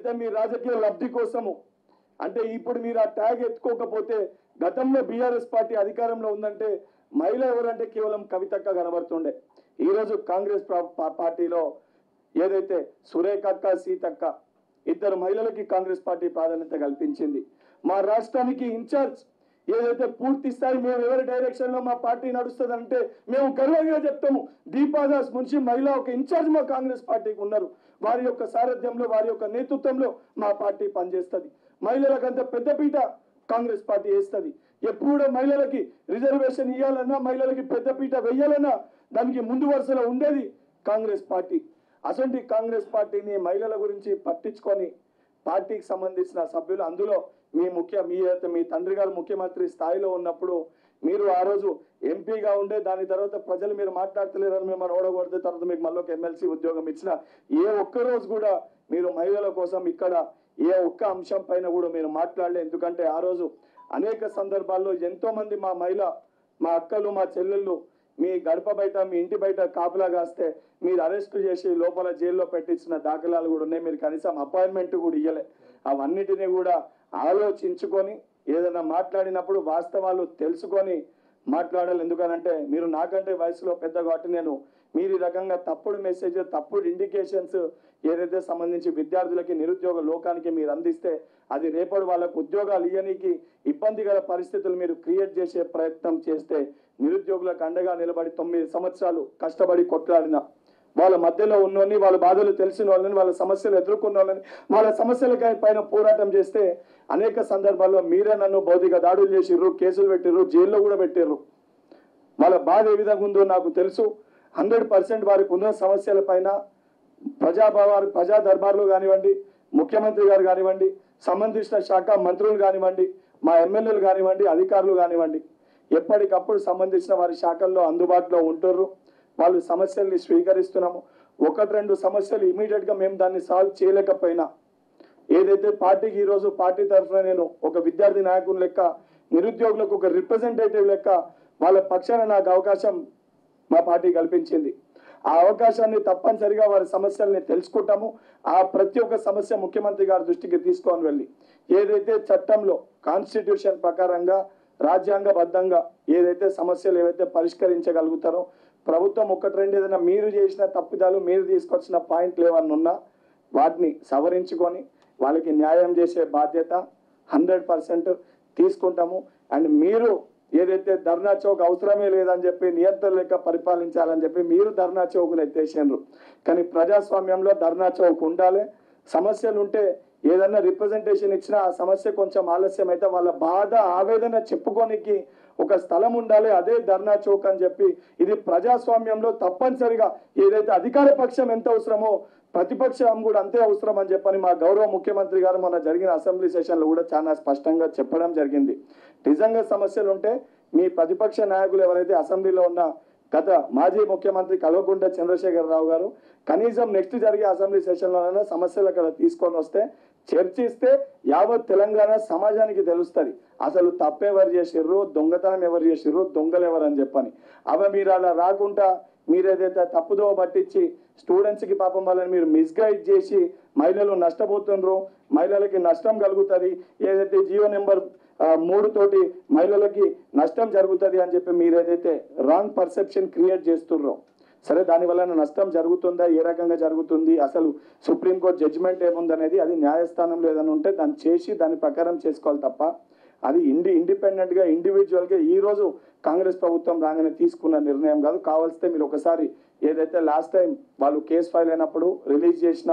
ఏదైతే మీ రాజకీయ లబ్ధి కోసము అంటే ఇప్పుడు మీరు ఆ ట్యాగ్ ఎత్తుకోకపోతే గతంలో బీఆర్ఎస్ పార్టీ అధికారంలో ఉందంటే మహిళ ఎవరంటే కేవలం కవితక్క కనబడుతుండే ఈరోజు కాంగ్రెస్ ప్రా- పా- పార్టీలో ఏదైతే సురేఖక్క సీతక్క ఇద్దరు మహిళలకి కాంగ్రెస్ పార్టీ ప్రాధాన్యత కల్పించింది మా రాష్ట్రానికి ఇన్ఛార్జ్ ఏదైతే పూర్తి స్థాయి మేము ఎవరి డైరెక్షన్ లో మా పార్టీ నడుస్తుందంటే మేము గర్వంగా చెప్తాము దీపాదాస్ మున్షి మహిళ ఒక ఇన్ఛార్జ్ మా కాంగ్రెస్ పార్టీకి ఉన్నారు వారి యొక్క సారథ్యంలో వారి యొక్క నేతృత్వంలో మా పార్టీ పనిచేస్తుంది మహిళలకంత పెద్దపీట కాంగ్రెస్ పార్టీ వేస్తుంది ఎప్పుడు కూడా మహిళలకి రిజర్వేషన్ ఇవ్వాలన్నా మహిళలకి పెద్దపీట వెయ్యాలన్నా దానికి ముందు వరుసలో ఉండేది కాంగ్రెస్ పార్టీ అసలు కాంగ్రెస్ పార్టీని మహిళల గురించి పట్టించుకొని పార్టీకి సంబంధించిన సభ్యులు అందులో మీ ముఖ్య మీ అయితే మీ తండ్రి గారు ముఖ్యమంత్రి స్థాయిలో ఉన్నప్పుడు మీరు ఆ రోజు ఎంపీగా ఉండే దాని తర్వాత ప్రజలు మీరు మాట్లాడతలేరని మిమ్మల్ని ఓడగొడితే తర్వాత మీకు మళ్ళీ ఒక ఎమ్మెల్సీ ఉద్యోగం ఇచ్చిన ఏ ఒక్క రోజు కూడా మీరు మహిళల కోసం ఇక్కడ ఏ ఒక్క అంశం పైన కూడా మీరు మాట్లాడలే ఎందుకంటే ఆ రోజు అనేక సందర్భాల్లో ఎంతో మంది మా మహిళ మా అక్కలు మా చెల్లెళ్ళు మీ గడప బయట మీ ఇంటి బయట కాపులా కాస్తే మీరు అరెస్ట్ చేసి లోపల జైల్లో పెట్టించిన దాఖలాలు కూడా ఉన్నాయి మీరు కనీసం అపాయింట్మెంట్ కూడా ఇవ్వలే అవన్నిటిని కూడా ఆలోచించుకొని ఏదైనా మాట్లాడినప్పుడు వాస్తవాలు తెలుసుకొని మాట్లాడాలి ఎందుకనంటే మీరు నాకంటే వయసులో పెద్ద కాబట్టి నేను మీరు ఈ రకంగా తప్పుడు మెసేజ్ తప్పుడు ఇండికేషన్స్ ఏదైతే సంబంధించి విద్యార్థులకి నిరుద్యోగ లోకానికి మీరు అందిస్తే అది రేపటి వాళ్ళకు ఉద్యోగాలు ఇవ్వనీకి ఇబ్బందికర పరిస్థితులు మీరు క్రియేట్ చేసే ప్రయత్నం చేస్తే నిరుద్యోగులకు అండగా నిలబడి తొమ్మిది సంవత్సరాలు కష్టపడి కొట్లాడిన వాళ్ళ మధ్యలో ఉన్నోని వాళ్ళ బాధలు తెలిసిన వాళ్ళని వాళ్ళ సమస్యలు ఎదుర్కొన్న వాళ్ళని వాళ్ళ సమస్యలకై పైన పోరాటం చేస్తే అనేక సందర్భాల్లో మీరే నన్ను భౌతిక దాడులు చేసిర్రు కేసులు పెట్టిర్రు జైల్లో కూడా పెట్టిర్రు వాళ్ళ బాధ ఏ విధంగా ఉందో నాకు తెలుసు హండ్రెడ్ పర్సెంట్ వారికి ఉన్న సమస్యల పైన ప్రజాభావాలు ప్రజా దర్బార్లు కానివ్వండి ముఖ్యమంత్రి గారు కానివ్వండి సంబంధించిన శాఖ మంత్రులు కానివ్వండి మా ఎమ్మెల్యేలు కానివ్వండి అధికారులు కానివ్వండి ఎప్పటికప్పుడు సంబంధించిన వారి శాఖల్లో అందుబాటులో ఉంటుర్రు వాళ్ళు సమస్యల్ని స్వీకరిస్తున్నాము ఒకటి రెండు సమస్యలు ఇమీడియట్ గా మేము దాన్ని సాల్వ్ చేయలేకపోయినా ఏదైతే పార్టీకి ఈ రోజు పార్టీ తరఫున నేను ఒక విద్యార్థి నాయకుని లెక్క నిరుద్యోగులకు ఒక రిప్రజెంటేటివ్ లెక్క వాళ్ళ పక్షాన నాకు అవకాశం మా పార్టీ కల్పించింది ఆ అవకాశాన్ని తప్పనిసరిగా వారి సమస్యల్ని తెలుసుకుంటాము ఆ ప్రతి ఒక్క సమస్య ముఖ్యమంత్రి గారి దృష్టికి తీసుకొని వెళ్ళి ఏదైతే చట్టంలో కాన్స్టిట్యూషన్ ప్రకారంగా రాజ్యాంగబద్ధంగా ఏదైతే సమస్యలు ఏవైతే పరిష్కరించగలుగుతారో ప్రభుత్వం ఒకటి రెండు ఏదైనా మీరు చేసిన తప్పిదాలు మీరు తీసుకొచ్చిన పాయింట్లు ఏమన్నా ఉన్నా వాటిని సవరించుకొని వాళ్ళకి న్యాయం చేసే బాధ్యత హండ్రెడ్ పర్సెంట్ తీసుకుంటాము అండ్ మీరు ఏదైతే ధర్నా చౌక్ అవసరమే లేదని చెప్పి నియంత్రణ లెక్క పరిపాలించాలని చెప్పి మీరు ధర్నా చౌక్ను ఎత్తేసిండ్రు కానీ ప్రజాస్వామ్యంలో ధర్నా చౌక్ ఉండాలి సమస్యలు ఉంటే ఏదన్నా రిప్రజెంటేషన్ ఇచ్చినా ఆ సమస్య కొంచెం ఆలస్యం అయితే వాళ్ళ బాధ ఆవేదన చెప్పుకోనికి ఒక స్థలం ఉండాలి అదే ధర్నా చౌక్ అని చెప్పి ఇది ప్రజాస్వామ్యంలో తప్పనిసరిగా ఏదైతే అధికార పక్షం ఎంత అవసరమో ప్రతిపక్షం కూడా అంతే అవసరం అని చెప్పని మా గౌరవ ముఖ్యమంత్రి గారు మొన్న జరిగిన అసెంబ్లీ సెషన్లో కూడా చాలా స్పష్టంగా చెప్పడం జరిగింది నిజంగా సమస్యలు ఉంటే మీ ప్రతిపక్ష నాయకులు ఎవరైతే అసెంబ్లీలో ఉన్న గత మాజీ ముఖ్యమంత్రి కల్వకుంట్ల చంద్రశేఖర్ రావు గారు కనీసం నెక్స్ట్ జరిగే అసెంబ్లీ సెషన్లోనైనా సమస్యలు అక్కడ తీసుకొని వస్తే చర్చిస్తే యావత్ తెలంగాణ సమాజానికి తెలుస్తుంది అసలు తప్పెవరు చేసిర్రు దొంగతనం ఎవరు చేసిర్రు దొంగలు ఎవరు అని చెప్పని అవి మీరు అలా రాకుండా మీరు ఏదైతే తప్పుదో పట్టించి స్టూడెంట్స్ కి పాపం వాళ్ళని మీరు మిస్గైడ్ చేసి మహిళలు నష్టపోతుండ్రు మహిళలకి నష్టం కలుగుతుంది ఏదైతే జియో నెంబర్ ఆ, మూడు తోటి మహిళలకి నష్టం జరుగుతుంది అని చెప్పి మీరు ఏదైతే రాంగ్ పర్సెప్షన్ క్రియేట్ చేస్తుర్రో సరే దాని వలన నష్టం జరుగుతుందా ఏ రకంగా జరుగుతుంది అసలు సుప్రీంకోర్టు జడ్జిమెంట్ ఏముందనేది అది న్యాయస్థానంలో ఏదైనా ఉంటే దాన్ని చేసి దాని ప్రకారం చేసుకోవాలి తప్ప అది ఇండి ఇండిపెండెంట్ గా ఇండివిజువల్ గా ఈ రోజు కాంగ్రెస్ ప్రభుత్వం రాగానే తీసుకున్న నిర్ణయం కాదు కావాల్సితే మీరు ఒకసారి ఏదైతే లాస్ట్ టైం వాళ్ళు కేసు ఫైల్ అయినప్పుడు రిలీజ్ చేసిన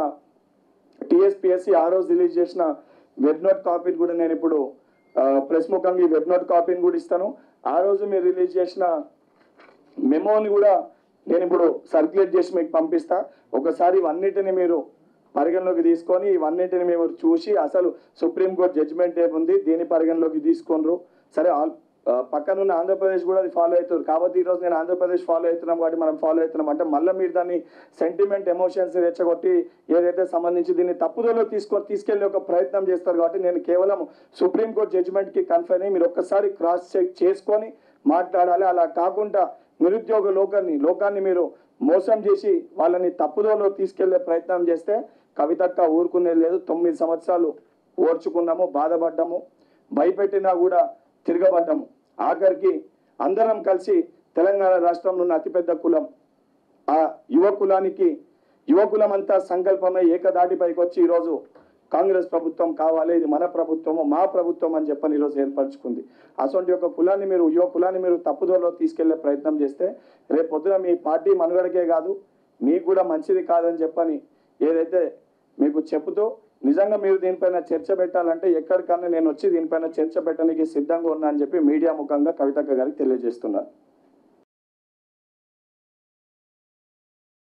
టిఎస్పిఎస్సి ఆ రోజు రిలీజ్ చేసిన వెబ్ నోట్ కాపీని కూడా నేను ఇప్పుడు ప్రెస్ ముఖంగా ఈ వెబ్ నోట్ కాపీని కూడా ఇస్తాను ఆ రోజు మీరు రిలీజ్ చేసిన మెమోని కూడా నేను ఇప్పుడు సర్క్యులేట్ చేసి మీకు పంపిస్తా ఒకసారి ఇవన్నిటిని మీరు పరిగణలోకి తీసుకొని ఇవన్నిటిని మేము చూసి అసలు సుప్రీంకోర్టు జడ్జిమెంట్ ఏముంది దీని పరిగణలోకి తీసుకొనరు సరే ఆల్ ఆ, పక్కనున్న ఆంధ్రప్రదేశ్ కూడా అది ఫాలో అవుతుంది కాబట్టి ఈ రోజు నేను ఆంధ్రప్రదేశ్ ఫాలో అవుతున్నాం కాబట్టి మనం ఫాలో అవుతున్నాం అంటే మళ్ళీ మీరు దాన్ని సెంటిమెంట్ ఎమోషన్స్ రెచ్చగొట్టి ఏదైతే సంబంధించి దీన్ని తప్పుదోలో తీసుకొని తీసుకెళ్లే ఒక ప్రయత్నం చేస్తారు కాబట్టి నేను కేవలం సుప్రీంకోర్టు జడ్జిమెంట్ కి కన్ఫైన్ అయ్యి మీరు ఒక్కసారి క్రాస్ చెక్ చేసుకొని మాట్లాడాలి అలా కాకుండా నిరుద్యోగ లోకాన్ని లోకాన్ని మీరు మోసం చేసి వాళ్ళని తప్పుదోలో తీసుకెళ్లే ప్రయత్నం చేస్తే కవితక్క ఊరుకునేది లేదు తొమ్మిది సంవత్సరాలు ఓర్చుకున్నాము బాధపడ్డాము భయపెట్టినా కూడా తిరగబడ్డాము ఆఖరికి అందరం కలిసి తెలంగాణ రాష్ట్రంలో ఉన్న అతిపెద్ద కులం ఆ యువ కులానికి యువకులం అంతా సంకల్పమై ఏకదాటిపైకి వచ్చి ఈరోజు కాంగ్రెస్ ప్రభుత్వం కావాలి ఇది మన ప్రభుత్వము మా ప్రభుత్వం అని చెప్పని ఈరోజు ఏర్పరచుకుంది అటువంటి ఒక కులాన్ని మీరు యువ కులాన్ని మీరు తప్పుదోలో తీసుకెళ్లే ప్రయత్నం చేస్తే రేపు పొద్దున మీ పార్టీ మనుగడకే కాదు మీకు కూడా మంచిది కాదని చెప్పని ఏదైతే మీకు చెబుతూ నిజంగా మీరు దీనిపైన చర్చ పెట్టాలంటే ఎక్కడికన్నా నేను వచ్చి దీనిపైన చర్చ పెట్టడానికి సిద్ధంగా ఉన్నా అని చెప్పి మీడియా ముఖంగా కవితక్క గారికి తెలియజేస్తున్నాను